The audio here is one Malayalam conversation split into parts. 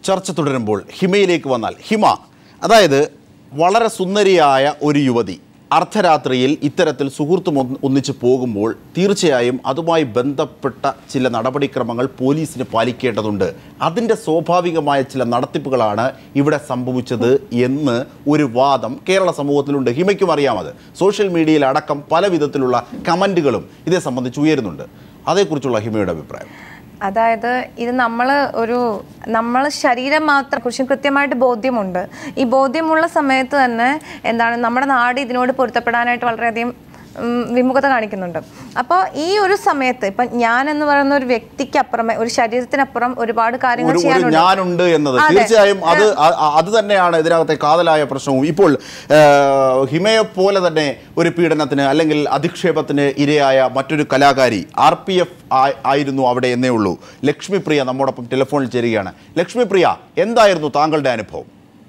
ചർച്ച തുടരുമ്പോൾ ഹിമയിലേക്ക് വന്നാൽ ഹിമ അതായത് വളരെ സുന്ദരിയായ ഒരു യുവതി അർദ്ധരാത്രിയിൽ ഇത്തരത്തിൽ സുഹൃത്തും ഒന്ന് ഒന്നിച്ച് പോകുമ്പോൾ തീർച്ചയായും അതുമായി ബന്ധപ്പെട്ട ചില നടപടിക്രമങ്ങൾ പോലീസിന് പാലിക്കേണ്ടതുണ്ട് അതിൻ്റെ സ്വാഭാവികമായ ചില നടത്തിപ്പുകളാണ് ഇവിടെ സംഭവിച്ചത് എന്ന് ഒരു വാദം കേരള സമൂഹത്തിലുണ്ട് ഹിമയ്ക്കും അറിയാമത് സോഷ്യൽ മീഡിയയിൽ അടക്കം പല വിധത്തിലുള്ള കമൻറ്റുകളും ഇതേ സംബന്ധിച്ച് ഉയരുന്നുണ്ട് അതേക്കുറിച്ചുള്ള ഹിമയുടെ അഭിപ്രായം അതായത് ഇത് നമ്മൾ ഒരു നമ്മൾ ശരീരം മാത്രം കുറിച്ചും കൃത്യമായിട്ട് ബോധ്യമുണ്ട് ഈ ബോധ്യമുള്ള സമയത്ത് തന്നെ എന്താണ് നമ്മുടെ നാട് ഇതിനോട് പൊരുത്തപ്പെടാനായിട്ട് വളരെയധികം ഉം, വിമുഖത കാണിക്കുന്നുണ്ട് അപ്പോൾ ഈ ഒരു സമയത്ത് ഇപ്പം ഞാൻ എന്ന് പറയുന്ന ഒരു വ്യക്തിക്ക് അപ്പുറമേ ഒരു ശരീരത്തിനപ്പുറം ഒരുപാട് കാര്യങ്ങൾ ഒരു ഒരു ചെയ്യാനുണ്ട് ഞാനുണ്ട് എന്നത് അതെ. തീർച്ചയായും അത് അ- അ- അത് തന്നെയാണ് ഇതിനകത്തെ കാതലായ പ്രശ്നവും ഇപ്പോൾ ആ, ഹിമയെ പോലെ തന്നെ ഒരു പീഡനത്തിന് അല്ലെങ്കിൽ അധിക്ഷേപത്തിന് ഇരയായ മറ്റൊരു കലാകാരി ആർ പി എഫ് ആയിരുന്നു അവിടെ എന്നേ ഉള്ളൂ ലക്ഷ്മിപ്രിയ നമ്മോടൊപ്പം ടെലിഫോണിൽ ചേരുകയാണ് ലക്ഷ്മിപ്രിയ എന്തായിരുന്നു താങ്കളുടെ അനുഭവം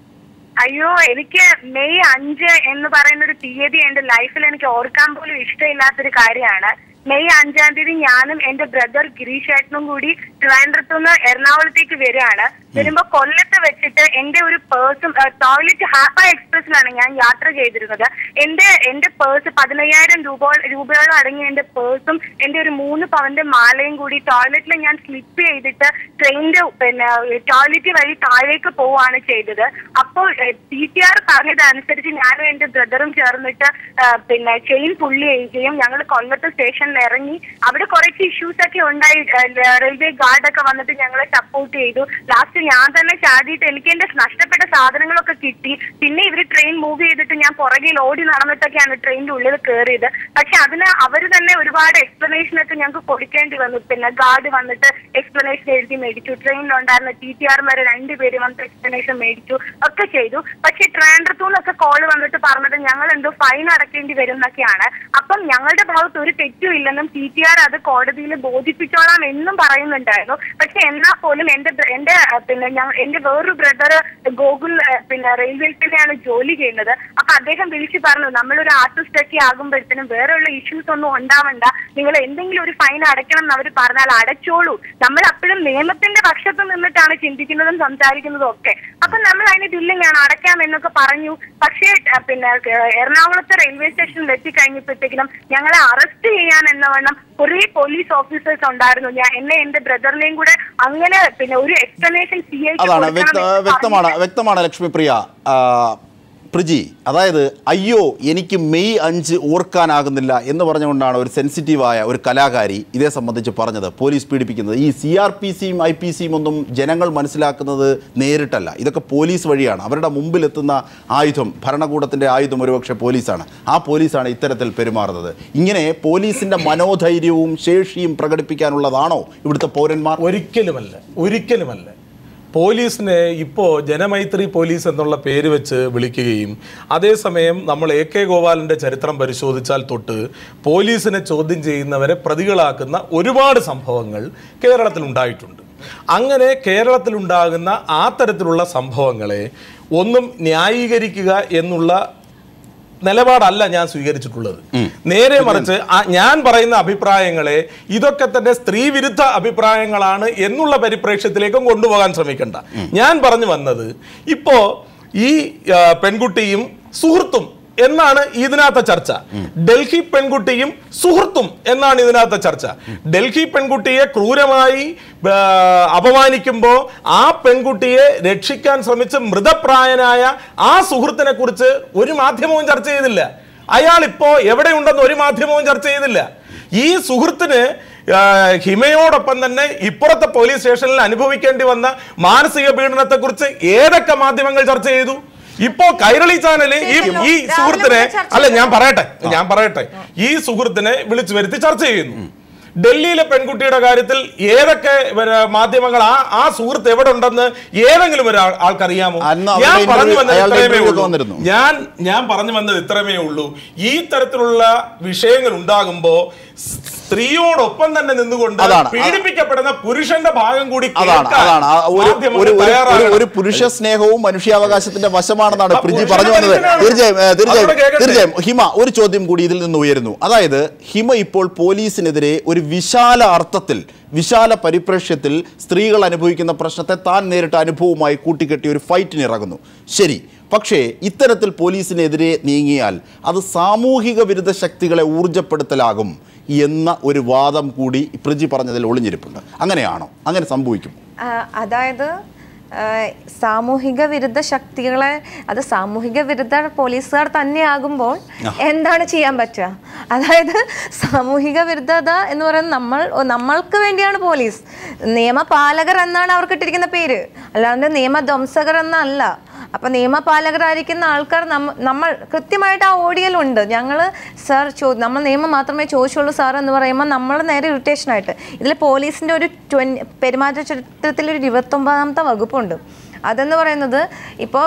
അയ്യോ എനിക്ക് മെയ് അഞ്ച് എന്ന് പറയുന്ന ഒരു തീയതി എന്റെ ലൈഫിൽ എനിക്ക് ഓർക്കാൻ പോലും ഇഷ്ടമില്ലാത്തൊരു കാര്യമാണ് മെയ് അഞ്ചാം തീയതി ഞാനും എന്റെ ബ്രദർ ഗിരീഷ് ഏട്ടനും കൂടി ട്രിവാൻഡ്രത്തു നിന്ന് എറണാകുളത്തേക്ക് വരികയാണ് വരുമ്പോ കൊല്ലത്ത് വെച്ചിട്ട് എന്റെ ഒരു പേഴ്സും ടോയ്ലറ്റ് ഹാപ്പ എക്സ്പ്രസിലാണ് ഞാൻ യാത്ര ചെയ്തിരുന്നത് എന്റെ എന്റെ പേഴ്സ് പതിനയ്യായിരം രൂപ രൂപയോളം അടങ്ങിയ എന്റെ പേഴ്സും എന്റെ ഒരു മൂന്ന് പവന്റെ മാലയും കൂടി ടോയ്ലറ്റിൽ ഞാൻ സ്ലിപ്പ് ചെയ്തിട്ട് ട്രെയിനിന്റെ പിന്നെ ടോയ്ലറ്റ് വഴി താഴേക്ക് പോവുകയാണ് ചെയ്തത് അപ്പോൾ പി ടി ആർ പറഞ്ഞതനുസരിച്ച് ഞാനും എന്റെ ബ്രദറും ചേർന്നിട്ട് ആ, പിന്നെ ചെയിൻ പുള്ളി ചെയ്യുകയും ഞങ്ങൾ കൊല്ലത്ത് സ്റ്റേഷനിൽ ഇറങ്ങി അവിടെ കുറച്ച് ഇഷ്യൂസ് ഒക്കെ ഉണ്ടായി റെയിൽവേ ഗാർഡ് ഒക്കെ വന്നിട്ട് ഞങ്ങളെ സപ്പോർട്ട് ചെയ്തു ലാസ്റ്റ് ഞാൻ തന്നെ ചാടിയിട്ട് എനിക്ക് എന്റെ നഷ്ടപ്പെട്ട സാധനങ്ങളൊക്കെ കിട്ടി പിന്നെ ഇവര് ട്രെയിൻ മൂവ് ചെയ്തിട്ട് ഞാൻ പുറകിൽ ഓടി നടന്നിട്ടൊക്കെയാണ് ട്രെയിനിന്റെ ഉള്ളിൽ കയറിയത് പക്ഷെ അതിന് അവർ തന്നെ ഒരുപാട് എക്സ്പ്ലനേഷൻ ഒക്കെ ഞങ്ങൾക്ക് കൊടുക്കേണ്ടി വന്നു പിന്നെ ഗാർഡ് വന്നിട്ട് എക്സ്പ്ലനേഷൻ എഴുതി മേടിച്ചു ട്രെയിനിലുണ്ടായിരുന്ന ടി ടി ആർമാരെ രണ്ടുപേര് വന്നിട്ട് എക്സ്പ്ലനേഷൻ മേടിച്ചു ഒക്കെ ചെയ്തു പക്ഷെ ട്രാൻഡ്രത്തു നിന്നൊക്കെ കോള് വന്നിട്ട് പറഞ്ഞത് ഞങ്ങൾ എന്തോ ഫൈൻ അടക്കേണ്ടി വരും എന്നൊക്കെയാണ് അപ്പം ഞങ്ങളുടെ ഭാഗത്ത് ഒരു തെറ്റും ഇല്ലെന്നും ടി ടി ആർ അത് കോടതിയിൽ ബോധിപ്പിച്ചോളാം എന്നും പറയുന്നുണ്ടായിരുന്നു പക്ഷെ എന്നാൽ പോലും എന്റെ ബ്ര- എന്റെ ആ, പിന്നെ ഞങ്ങ എന്റെ വേറൊരു ബ്രദർ ഗോകുൽ ആ, പിന്നെ റെയിൽവേയിൽ തന്നെയാണ് ജോലി ചെയ്യുന്നത് അപ്പൊ അദ്ദേഹം വിളിച്ചു പറഞ്ഞു നമ്മളൊരു ആർട്ടിസ്റ്റ് ഒക്കെ ആകുമ്പോഴത്തേനും വേറെയുള്ള ഇഷ്യൂസ് ഒന്നും ഉണ്ടാവണ്ട നിങ്ങൾ എന്തെങ്കിലും ഒരു ഫൈൻ അടയ്ക്കണം എന്ന് അവർ പറഞ്ഞാൽ അടച്ചോളൂ നമ്മൾ അപ്പോഴും നിയമത്തിന്റെ പക്ഷത്ത് നിന്നിട്ടാണ് ചിന്തിക്കുന്നതും സംസാരിക്കുന്നതും ഒക്കെ അപ്പൊ നമ്മൾ അതിന് ബില്ലിങ്ങാണ് അടയ്ക്കാം എന്നൊക്കെ പറഞ്ഞു പക്ഷേ ആ, പിന്നെ ഏഹ്, എറണാകുളത്തെ റെയിൽവേ സ്റ്റേഷനിൽ എത്തിക്കഴിഞ്ഞപ്പോഴത്തേക്കിനും ഞങ്ങളെ അറസ്റ്റ് ചെയ്യാൻ എന്നവണ്ണം കുറേ പോലീസ് ഓഫീസേഴ്സ് ഉണ്ടായിരുന്നു ഞാൻ എന്നെ എന്റെ ബ്രദറിനെയും കൂടെ അങ്ങനെ പിന്നെ ഒരു എക്സ്പ്ലനേഷൻ സി ഐ അതാണ് വ്യക്ത വ്യക്തമാണ് വ്യക്തമാണ് ലക്ഷ്മിപ്രിയ ആ, പ്രിജി അതായത് അയ്യോ എനിക്ക് മെയ് അഞ്ച് ഓർക്കാനാകുന്നില്ല എന്ന് പറഞ്ഞുകൊണ്ടാണ് ഒരു സെൻസിറ്റീവായ ഒരു കലാകാരി ഇതേ സംബന്ധിച്ച് പറഞ്ഞത് പോലീസ് പീഡിപ്പിക്കുന്നത് ഈ സി ആർ പി സിയും ഐ പി സിയും ഒന്നും ജനങ്ങൾ മനസ്സിലാക്കുന്നത് നേരിട്ടല്ല ഇതൊക്കെ പോലീസ് വഴിയാണ് അവരുടെ മുമ്പിലെത്തുന്ന ആയുധം ഭരണകൂടത്തിൻ്റെ ആയുധം ഒരുപക്ഷെ പോലീസാണ് ആ പോലീസാണ് ഇത്തരത്തിൽ പെരുമാറുന്നത് ഇങ്ങനെ പോലീസിൻ്റെ മനോധൈര്യവും ശേഷിയും പ്രകടിപ്പിക്കാനുള്ളതാണോ ഇവിടുത്തെ പൗരന്മാർ ഒരിക്കലുമല്ല ഒരിക്കലുമല്ല പോലീസിനെ ഇപ്പോൾ ജനമൈത്രി പോലീസ് എന്നുള്ള പേര് വെച്ച് വിളിക്കുകയും അതേസമയം നമ്മൾ എ കെ ഗോപാലൻ്റെ ചരിത്രം പരിശോധിച്ചാൽ തൊട്ട് പോലീസിനെ ചോദ്യം ചെയ്യുന്നവരെ പ്രതികളാക്കുന്ന ഒരുപാട് സംഭവങ്ങൾ കേരളത്തിൽ ഉണ്ടായിട്ടുണ്ട് അങ്ങനെ കേരളത്തിലുണ്ടാകുന്ന ആ തരത്തിലുള്ള സംഭവങ്ങളെ ഒന്നും ന്യായീകരിക്കുക എന്നുള്ള നിലപാടല്ല ഞാൻ സ്വീകരിച്ചിട്ടുള്ളത് നേരെ മറിച്ച് ആ- ഞാൻ പറയുന്ന അഭിപ്രായങ്ങളെ ഇതൊക്കെ തന്നെ സ്ത്രീ വിരുദ്ധ അഭിപ്രായങ്ങളാണ് എന്നുള്ള പരിപ്രേക്ഷ്യത്തിലേക്കും കൊണ്ടുപോകാൻ ശ്രമിക്കണ്ട ഞാൻ പറഞ്ഞു വന്നത് ഇപ്പോ ഈ ആ, പെൺകുട്ടിയും സുഹൃത്തും എന്നാണ് ഇതിനകത്തെ ചർച്ച ഡൽഹി പെൺകുട്ടിയും സുഹൃത്തും എന്നാണ് ഇതിനകത്തെ ചർച്ച ഡൽഹി പെൺകുട്ടിയെ ക്രൂരമായി ആ, അപമാനിക്കുമ്പോൾ ആ പെൺകുട്ടിയെ രക്ഷിക്കാൻ ശ്രമിച്ച് മൃതപ്രായനായ ആ സുഹൃത്തിനെ കുറിച്ച് ഒരു മാധ്യമവും ചർച്ച ചെയ്തില്ല അയാൾ ഇപ്പോ എവിടെയുണ്ടെന്ന് ഒരു മാധ്യമവും ചർച്ച ചെയ്തില്ല ഈ സുഹൃത്തിന് ആ, ഹിമയോടൊപ്പം തന്നെ ഇപ്പുറത്തെ പോലീസ് സ്റ്റേഷനിൽ അനുഭവിക്കേണ്ടി വന്ന മാനസിക പീഡനത്തെ കുറിച്ച് ഏതൊക്കെ മാധ്യമങ്ങൾ ചർച്ച ചെയ്തു ഇപ്പോ കൈരളി ചാനല് ഈ ഈ രാവിലെ സുഹൃത്തിനെ മുതൽ ചർച്ച അല്ല ഞാൻ പറയട്ടെ ഞാൻ പറയട്ടെ ഈ സുഹൃത്തിനെ വിളിച്ചു വരുത്തി ചർച്ച ചെയ്യുന്നു ഡൽഹിയിലെ പെൺകുട്ടിയുടെ കാര്യത്തിൽ ഏതൊക്കെ പിന്നെ മാധ്യമങ്ങൾ ആ ആ സുഹൃത്ത് എവിടെ ഉണ്ടെന്ന് ഏതെങ്കിലും ഒരു ആൾ- ആൾക്കറിയാമോ അന്ന് അവരുടെ ഞാൻ പറഞ്ഞു interview- വന്നത് അയാളുടെ ഇത്രയുമേ interview ഒക്കെ ഉള്ളൂ വന്നിരുന്നു. ഞാൻ ഞാൻ പറഞ്ഞു വന്നത് ഇത്രമേ ഉള്ളൂ ഈ തരത്തിലുള്ള വിഷയങ്ങൾ ഉണ്ടാകുമ്പോ സ്ത്രീയോടൊപ്പം തന്നെ നിന്നുകൊണ്ട് അതാണ്. പീഡിപ്പിക്കപ്പെടുന്ന പുരുഷന്റെ ഭാഗം കൂടി അതാണ് കേൾക്കാൻ അതാണ് ആ ഒരു മാധ്യമങ്ങൾ ഒരു- ഒരു- ഒരു തയ്യാറാകണം. ഒരു പുരുഷ സ്നേഹവും മനുഷ്യാവകാശത്തിന്റെ വശമാണെന്നാണ് ആ, പ്രിജി പുരുഷന്റെ പറഞ്ഞു വന്നത് മനുഷ്യനാണ്. തീർച്ചയായും ഏ, തീർച്ചയായും അതോടെ കേൾക്കട്ടെ. തീർച്ചയായും ഹിമ ഒരു ചോദ്യം കൂടി ഇതിൽ നിന്ന് ഉയരുന്നു അതായത് ഹിമ ഇപ്പോൾ പോലീസിനെതിരെ ഒരു വിശാല അർത്ഥത്തിൽ വിശാല പരിപ്രേക്ഷ്യത്തിൽ സ്ത്രീകൾ അനുഭവിക്കുന്ന പ്രശ്നത്തെ താൻ നേരിട്ട അനുഭവവുമായി കൂട്ടിക്കെട്ടി ഒരു ഫൈറ്റിന് ഇറങ്ങുന്നു ശരി പക്ഷേ ഇത്തരത്തിൽ പോലീസിനെതിരെ നീങ്ങിയാൽ അത് സാമൂഹിക വിരുദ്ധ ശക്തികളെ ഊർജ്ജപ്പെടുത്തലാകും എന്ന ഒരു വാദം കൂടി പ്രജി പറഞ്ഞതിൽ ഒളിഞ്ഞിരിപ്പുണ്ട് അങ്ങനെയാണോ അങ്ങനെ സംഭവിക്കും ആ, അതായത് ആ, സാമൂഹിക വിരുദ്ധ ശക്തികളെ അത് സാമൂഹിക വിരുദ്ധ പോലീസുകാർ തന്നെയാകുമ്പോൾ എന്താണ് ചെയ്യാൻ പറ്റുക അതായത് സാമൂഹിക വിരുദ്ധത എന്ന് പറയുന്നത് നമ്മൾ നമ്മൾക്ക് വേണ്ടിയാണ് പോലീസ് നിയമപാലകർ എന്നാണ് അവർക്ക് ഇട്ടിരിക്കുന്ന പേര് അല്ലാണ്ട് നിയമധ്വംസകർ എന്നല്ല അപ്പൊ നിയമപാലകരായിരിക്കുന്ന ആൾക്കാർ നമ്മ- നമ്മൾ കൃത്യമായിട്ട് ആ ഓഡിയലുണ്ട് ഞങ്ങൾ സാർ ചോ നമ്മൾ നിയമം മാത്രമേ ചോദിച്ചുള്ളൂ സാർ എന്ന് പറയുമ്പോൾ നമ്മൾ നേരെ ഇറിറ്റേഷൻ ആയിട്ട് ഇതിൽ പോലീസിന്റെ ഒരു ട്വൻ പെരുമാറ്റ ചരിത്രത്തിൽ ഒരു ഇരുപത്തൊമ്പതാമത്തെ വകുപ്പുണ്ട് അതെന്ന് പറയുന്നത് ഇപ്പോൾ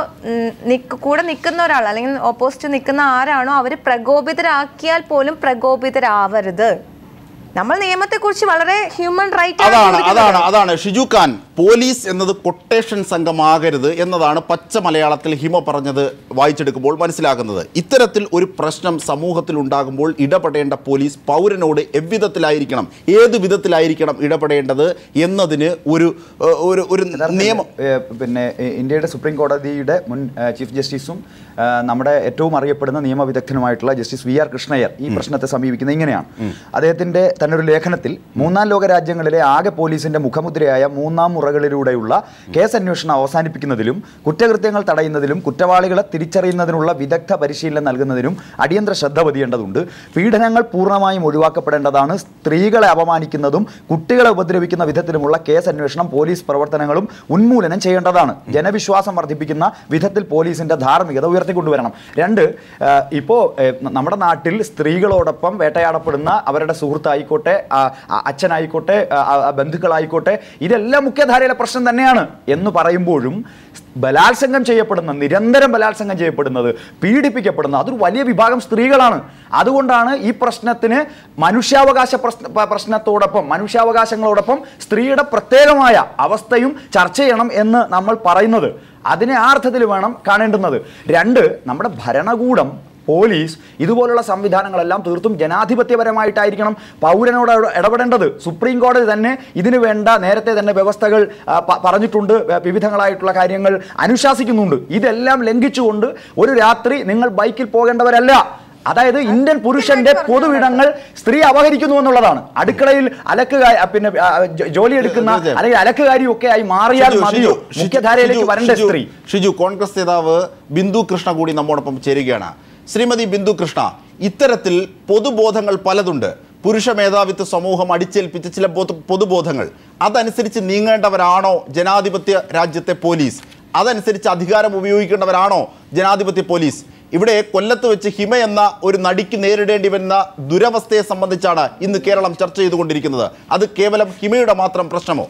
കൂടെ നിൽക്കുന്ന ഒരാൾ അല്ലെങ്കിൽ ഓപ്പോസിറ്റ് നിൽക്കുന്ന ആരാണോ അവർ പ്രകോപിതരാക്കിയാൽ പോലും പ്രകോപിതരാവരുത് നമ്മൾ നിയമത്തെക്കുറിച്ച് വളരെ ഹ്യൂമൻ റൈറ്റ് അതാണ് അതാണ് അതാണ് ഷിജു ഖാൻ പോലീസ് എന്നത് കൊട്ടേഷൻ സംഘമാകരുത് എന്നതാണ് പച്ച മലയാളത്തിൽ ഹിമ പറഞ്ഞത് വായിച്ചെടുക്കുമ്പോൾ മനസ്സിലാകുന്നത് ഇത്തരത്തിൽ ഒരു പ്രശ്നം സമൂഹത്തിൽ ഉണ്ടാകുമ്പോൾ ഇടപെടേണ്ട പോലീസ് പൗരനോട് എவ்விധത്തിലായിരിക്കണം ഏത് വിധത്തിലായിരിക്കണം ഇടപെടേണ്ടത് എന്നതിന് ഒരു ഏഹ്, ഒരു ഒരു നിയമം ഏഹ് പിന്നെ ഏഹ് ഇന്ത്യയുടെ സുപ്രീം കോടതിയുടെ മുൻ ഏഹ് ചീഫ് ജസ്റ്റിസും ഏഹ് നമ്മുടെ ഏറ്റവും അറിയപ്പെടുന്ന നിയമവിദഗ്ധനുമായിട്ടുള്ള ജസ്റ്റിസ് വി ആർ കൃഷ്ണയ്യർ ഈ പ്രശ്നത്തെ സമീപിക്കുന്നത് ഇങ്ങനെയാണ് അദ്ദേഹത്തിന്റെ തന്നെ ഒരു ലേഖനത്തിൽ മൂന്നാം ലോക രാജ്യങ്ങളിലെ ആകെ പോലീസിന്റെ മുഖമുദ്രയായ മൂന്നാം മുറകളിലൂടെയുള്ള കേസ് അന്വേഷണം അവസാനിപ്പിക്കുന്നതിലും കുറ്റകൃത്യങ്ങൾ തടയുന്നതിലും കുറ്റവാളികളെ തിരിച്ചറിയുന്നതിനുള്ള വിദഗ്ധ പരിശീലനം നൽകുന്നതിനും അടിയന്തര ശ്രദ്ധ പതിയേണ്ടതുണ്ട് പീഡനങ്ങൾ പൂർണ്ണമായും ഒഴിവാക്കപ്പെടേണ്ടതാണ് സ്ത്രീകളെ അപമാനിക്കുന്നതും കുട്ടികളെ ഉപദ്രവിക്കുന്ന വിധത്തിലുമുള്ള കേസ് അന്വേഷണം പോലീസ് പ്രവർത്തനങ്ങളും ഉന്മൂലനം ചെയ്യേണ്ടതാണ് ജനവിശ്വാസം വർദ്ധിപ്പിക്കുന്ന വിധത്തിൽ പോലീസിന്റെ ധാർമ്മികത ഉയർത്തിക്കൊണ്ടുവരണം രണ്ട് ആ, ഇപ്പോ ഏ, ന- നമ്മുടെ നാട്ടിൽ സ്ത്രീകളോടൊപ്പം വേട്ടയാടപ്പെടുന്ന അവരുടെ സുഹൃത്തായിക്കോട്ടെ ആ, ആ, അച്ഛനായിക്കോട്ടെ ആ, ആ, ബന്ധുക്കളായിക്കോട്ടെ ഇതെല്ലാം മുഖ്യധാരയിലെ പ്രശ്നം തന്നെയാണ് എന്ന് പറയുമ്പോഴും ബലാത്സംഗം ചെയ്യപ്പെടുന്ന നിരന്തരം ബലാത്സംഗം ചെയ്യപ്പെടുന്നത് പീഡിപ്പിക്കപ്പെടുന്ന അതൊരു വലിയ വിഭാഗം സ്ത്രീകളാണ് അതുകൊണ്ടാണ് ഈ പ്രശ്നത്തിന് മനുഷ്യാവകാശ പ്രശ്ന പ- പ്രശ്നത്തോടൊപ്പം മനുഷ്യാവകാശങ്ങളോടൊപ്പം സ്ത്രീയുടെ പ്രത്യേകമായ അവസ്ഥയും ചർച്ച ചെയ്യണം എന്ന് നമ്മൾ പറയുന്നത് അതിനെ ആ അർത്ഥത്തിൽ വേണം കാണേണ്ടുന്നത് രണ്ട് നമ്മുടെ ഭരണകൂടം പോലീസ് ഇതുപോലുള്ള സംവിധാനങ്ങളെല്ലാം തീർത്തും ജനാധിപത്യപരമായിട്ടായിരിക്കണം പൗരനോട് ഇട- ഇടപെടേണ്ടത് സുപ്രീം കോടതി തന്നെ ഇതിനു വേണ്ട നേരത്തെ തന്നെ വ്യവസ്ഥകൾ ആ, പ- പറഞ്ഞിട്ടുണ്ട് വ- വിവിധങ്ങളായിട്ടുള്ള കാര്യങ്ങൾ അനുശാസിക്കുന്നുണ്ട് ഇതെല്ലാം ലംഘിച്ചുകൊണ്ട് ഒരു രാത്രി നിങ്ങൾ ബൈക്കിൽ പോകേണ്ടവരല്ല അതായത് ഇന്ത്യൻ പുരുഷന്റെ പൊതുവിടങ്ങൾ സ്ത്രീ അപഹരിക്കുന്നു എന്നുള്ളതാണ് അടുക്കളയിൽ അലക്കുകാരി പിന്നെ ആ, ജോ- ജോലി എടുക്കുന്ന തീർച്ചയായും. അല്ലെങ്കിൽ അലക്കുകാരി ഒക്കെ ആയി മാറിയാൽ ഷിജു, മതിയോ ഷിജു, ഷിജു, മുഖ്യധാരയിലേക്ക് ഷിജു, വരേണ്ട ഷിജു, സ്ത്രീ ഷിജു കോൺഗ്രസ് നേതാവ് ബിന്ദു കൃഷ്ണ കൂടി നമ്മോടൊപ്പം ചേരുകയാണ് ശ്രീമതി ബിന്ദു കൃഷ്ണ ഇത്തരത്തിൽ പൊതുബോധങ്ങൾ പലതുണ്ട് പുരുഷ മേധാവിത്വ സമൂഹം അടിച്ചേൽപ്പിച്ച ചില പൊതു- പൊതുബോധങ്ങൾ അതനുസരിച്ച് നീങ്ങേണ്ടവരാണോ ജനാധിപത്യ രാജ്യത്തെ പോലീസ് അതനുസരിച്ച് അധികാരം ഉപയോഗിക്കേണ്ടവരാണോ ജനാധിപത്യ പോലീസ് ഇവിടെ കൊല്ലത്ത് വെച്ച് ഹിമ എന്ന ഒരു നടിക്ക് നേരിടേണ്ടി വരുന്ന ദുരവസ്ഥയെ സംബന്ധിച്ചാണ് ഇന്ന് കേരളം ചർച്ച ചെയ്തുകൊണ്ടിരിക്കുന്നത് അത് കേവലം ഹിമയുടെ മാത്രം പ്രശ്നമോ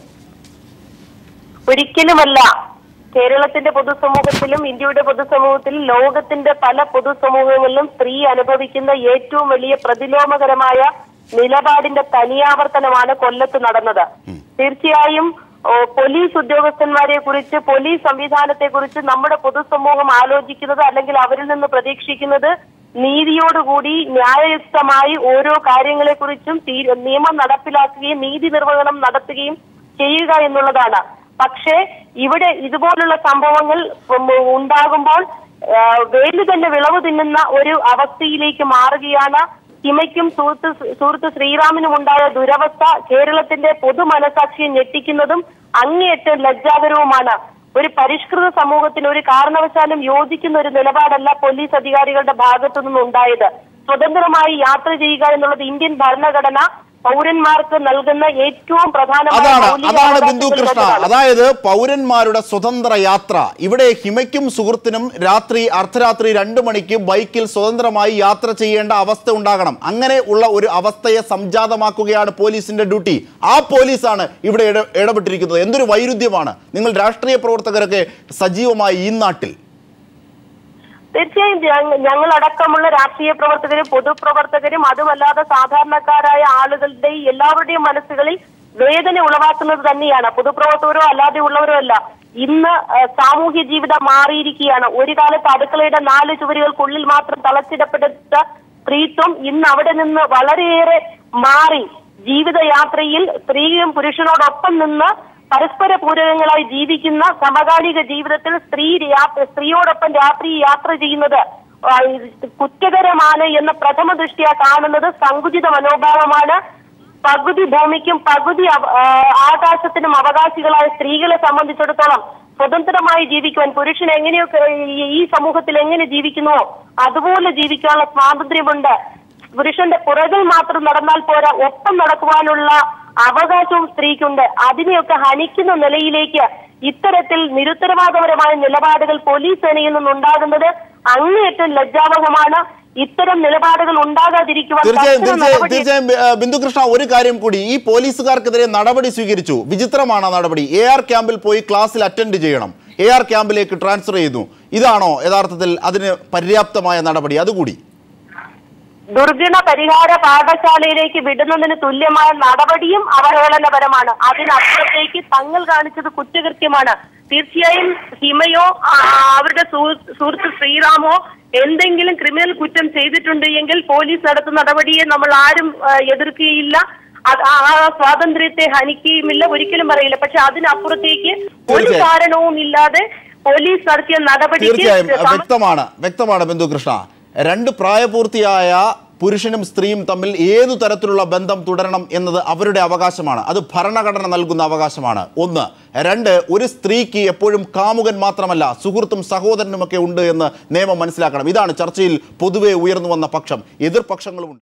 ഒരിക്കലുമല്ല കേരളത്തിന്റെ പൊതുസമൂഹത്തിലും ഇന്ത്യയുടെ പൊതുസമൂഹത്തിലും ലോകത്തിന്റെ പല പൊതുസമൂഹങ്ങളിലും സ്ത്രീ അനുഭവിക്കുന്ന ഏറ്റവും വലിയ പ്രതിലോമകരമായ നിലപാടിന്റെ തനിയാവർത്തനമാണ് കൊല്ലത്ത് നടന്നത് തീർച്ചയായും ഓ, പോലീസ് ഉദ്യോഗസ്ഥന്മാരെ കുറിച്ച് പോലീസ് സംവിധാനത്തെ കുറിച്ച് നമ്മുടെ പൊതുസമൂഹം ആലോചിക്കുന്നത് അല്ലെങ്കിൽ അവരിൽ നിന്ന് പ്രതീക്ഷിക്കുന്നത് നീതിയോടുകൂടി ന്യായയുക്തമായി ഓരോ കാര്യങ്ങളെക്കുറിച്ചും തീ- നിയമം നടപ്പിലാക്കുകയും നീതി നിർവഹണം നടത്തുകയും ചെയ്യുക എന്നുള്ളതാണ് പക്ഷേ ഇവിടെ ഇതുപോലുള്ള സംഭവങ്ങൾ ഉം ഉണ്ടാകുമ്പോൾ ആ, വേലു തന്നെ വിളവ് തിന്നുന്ന ഒരു അവസ്ഥയിലേക്ക് മാറുകയാണ് ഹിമയ്ക്കും സുഹൃത്ത് സുഹൃത്ത് ശ്രീറാമിനും ഉണ്ടായ ദുരവസ്ഥ കേരളത്തിന്റെ പൊതു മനസാക്ഷിയെ ഞെട്ടിക്കുന്നതും അങ്ങേയറ്റം ലജ്ജാകരവുമാണ് ഒരു പരിഷ്കൃത സമൂഹത്തിന് ഒരു കാരണവശാലും യോജിക്കുന്ന ഒരു നിലപാടല്ല പോലീസ് അധികാരികളുടെ ഭാഗത്തു നിന്നുണ്ടായത് സ്വതന്ത്രമായി യാത്ര ചെയ്യുക എന്നുള്ളത് ഇന്ത്യൻ ഭരണഘടന പൗരന്മാർക്ക് നൽകുന്ന ഏറ്റവും പ്രധാനമായ അതാണ് മൗലിക അതാണ് അവകാശങ്ങളിൽ ബിന്ദു കൃഷ്ണ ഒന്നാണ്. അതായത് പൗരന്മാരുടെ സ്വതന്ത്ര യാത്ര ഇവിടെ ഹിമയ്ക്കും സുഹൃത്തിനും രാത്രി അർദ്ധരാത്രി രണ്ടു മണിക്ക് ബൈക്കിൽ സ്വതന്ത്രമായി യാത്ര ചെയ്യേണ്ട അവസ്ഥ ഉണ്ടാകണം അങ്ങനെ ഉള്ള ഒരു അവസ്ഥയെ സംജാതമാക്കുകയാണ് പോലീസിന്റെ ഡ്യൂട്ടി ആ പോലീസാണ് ഇവിടെ ഇട- ഇടപെട്ടിരിക്കുന്നത് എന്തൊരു വൈരുദ്ധ്യമാണ് നിങ്ങൾ രാഷ്ട്രീയ പ്രവർത്തകരൊക്കെ സജീവമായി ഈ നാട്ടിൽ തീർച്ചയായും ഞങ്ങ- ഞങ്ങളടക്കമുള്ള രാഷ്ട്രീയ പ്രവർത്തകരും പൊതുപ്രവർത്തകരും അതുമല്ലാതെ സാധാരണക്കാരായ ആളുകളുടെ എല്ലാവരുടെയും മനസ്സുകളിൽ വേദന ഉളവാക്കുന്നത് തന്നെയാണ് പൊതുപ്രവർത്തകരോ അല്ലാതെ ഉള്ളവരോ അല്ല ഇന്ന് ആ, സാമൂഹ്യ ജീവിതം മാറിയിരിക്കുകയാണ് ഒരു കാലത്ത് അടുക്കളയുടെ നാല് ചുവരുകൾക്കുള്ളിൽ മാത്രം തളച്ചിടപ്പെട്ട സ്ത്രീത്വം ഇന്ന് അവിടെ നിന്ന് വളരെയേറെ മാറി ജീവിതയാത്രയിൽ സ്ത്രീയും പുരുഷനോടൊപ്പം നിന്ന് പരസ്പര പൂരകങ്ങളായി ജീവിക്കുന്ന സമകാലിക ജീവിതത്തിൽ സ്ത്രീ യാ- സ്ത്രീയോടൊപ്പം രാത്രി യാത്ര ചെയ്യുന്നത് ആ, കുറ്റകരമാണ് എന്ന് പ്രഥമ ദൃഷ്ടിയ കാണുന്നത് സങ്കുചിത മനോഭാവമാണ് പകുതി ഭൂമിക്കും പകുതി അവ- ആ, ആകാശത്തിനും അവകാശികളായ സ്ത്രീകളെ സംബന്ധിച്ചിടത്തോളം സ്വതന്ത്രമായി ജീവിക്കുവാൻ പുരുഷൻ എങ്ങനെയൊക്കെ ഈ- ഈ സമൂഹത്തിൽ എങ്ങനെ ജീവിക്കുന്നുവോ അതുപോലെ ജീവിക്കാനുള്ള സ്വാതന്ത്ര്യമുണ്ട് പുരുഷന്റെ പുറകിൽ മാത്രം നടന്നാൽ പോരാ ഒപ്പം നടക്കുവാനുള്ള അവകാശവും സ്ത്രീക്കുണ്ട് അതിനെയൊക്കെ ഹനിക്കുന്ന നിലയിലേക്ക് ഇത്തരത്തിൽ നിരുത്തരവാദപരമായ നിലപാടുകൾ പോലീസ് സേനയിൽ നിന്നുണ്ടാകുന്നത് അങ്ങേയറ്റം ലജ്ജാവഹമാണ് ഇത്തരം നിലപാടുകൾ ഉണ്ടാകാതിരിക്കുവാൻ തീർച്ചയായും കർശന തീർച്ചയായും നടപടി തീർച്ചയായും ബി- ആ, ബിന്ദുകൃഷ്ണ ഒരു കാര്യം കൂടി ഈ പോലീസുകാർക്കെതിരെ നടപടി സ്വീകരിച്ചു വിചിത്രമാണ് ആ നടപടി എ ആർ ക്യാമ്പിൽ പോയി ക്ലാസ്സിൽ അറ്റൻഡ് ചെയ്യണം എ ആർ ക്യാമ്പിലേക്ക് ട്രാൻസ്ഫർ ചെയ്യുന്നു ഇതാണോ യഥാർത്ഥത്തിൽ അതിന് പര്യാപ്തമായ നടപടി അതുകൂടി ദുർഗുണ പരിഹാര പാഠശാലയിലേക്ക് വിടുന്നതിന് തുല്യമായ നടപടിയും അവഹേളനപരമാണ് അതിനപ്പുറത്തേക്ക് തങ്ങൾ കാണിച്ചത് കുറ്റകൃത്യമാണ് തീർച്ചയായും ഹിമയോ ആ, അവരുടെ സുഹൃ- സുഹൃത്ത് ശ്രീറാമോ എന്തെങ്കിലും ക്രിമിനൽ കുറ്റം ചെയ്തിട്ടുണ്ട് എങ്കിൽ പോലീസ് നടത്തുന്ന നടപടിയെ നമ്മൾ ആരും ആ, എതിർക്കുകയില്ല അത് ആ ആ സ്വാതന്ത്ര്യത്തെ ഹനിക്കുകയുമില്ല ഒരിക്കലും പറയില്ല പക്ഷെ അതിനപ്പുറത്തേക്ക് ഒരു തീർച്ചയായും. കാരണവും ഇല്ലാതെ പോലീസ് നടത്തിയ നടപടിക്ക് തീർച്ചയായും സമ- വ്യക്തമാണ് വ്യക്തമാണ് ബിന്ദുകൃഷ്ണ രണ്ട് പ്രായപൂർത്തിയായ പുരുഷനും സ്ത്രീയും തമ്മിൽ ഏതു തരത്തിലുള്ള ബന്ധം തുടരണം എന്നത് അവരുടെ അവകാശമാണ് അത് ഭരണഘടന നൽകുന്ന അവകാശമാണ് ഒന്ന് രണ്ട് ഒരു സ്ത്രീക്ക് എപ്പോഴും കാമുകൻ മാത്രമല്ല സുഹൃത്തും സഹോദരനുമൊക്കെ ഉണ്ട് എന്ന് നിയമം മനസ്സിലാക്കണം ഇതാണ് ചർച്ചയിൽ പൊതുവെ ഉയർന്നു വന്ന പക്ഷം എതിർപക്ഷങ്ങളുമുണ്ട്